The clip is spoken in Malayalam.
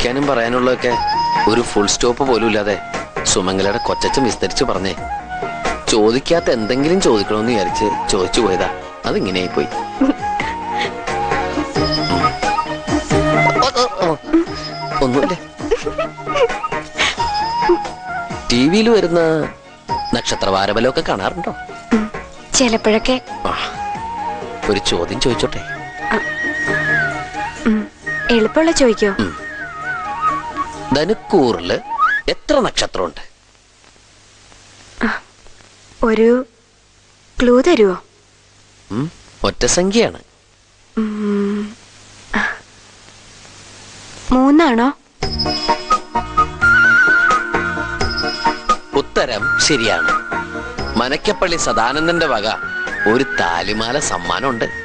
ചോദിക്കാനും പറയാനുള്ളതൊക്കെ ഒരു ഫുൾ സ്റ്റോപ്പ് പോലും ഇല്ലാതെ സുമംഗലയുടെ കൊച്ചച്ഛൻ വിസ്തരിച്ച് പറഞ്ഞേ ചോദിക്കാത്ത എന്തെങ്കിലും ചോദിക്കണമെന്ന് വിചാരിച്ച് ചോദിച്ചു പോയതാ അതിങ്ങനെയായി പോയി ഒന്നുമില്ല ടി വിയിൽ വരുന്ന നക്ഷത്രവാരബലമൊക്കെ കാണാറുണ്ടോ ചിലപ്പോഴൊക്കെ ആ, ഒരു ചോദ്യം ചോദിച്ചോട്ടെ എളുപ്പമുള്ള ചോദിക്കോ ധനുക്കൂറില് എത്ര നക്ഷത്രമുണ്ട് ഒരു ക്ലൂ തരുവോ ഉം, ഒറ്റ സംഖ്യയാണ് ഉം. ആ. മൂന്നാണോ ഉത്തരം ശരിയാണ് മനക്കപ്പള്ളി സദാനന്ദന്റെ വക ഒരു താലിമാല സമ്മാനമുണ്ട്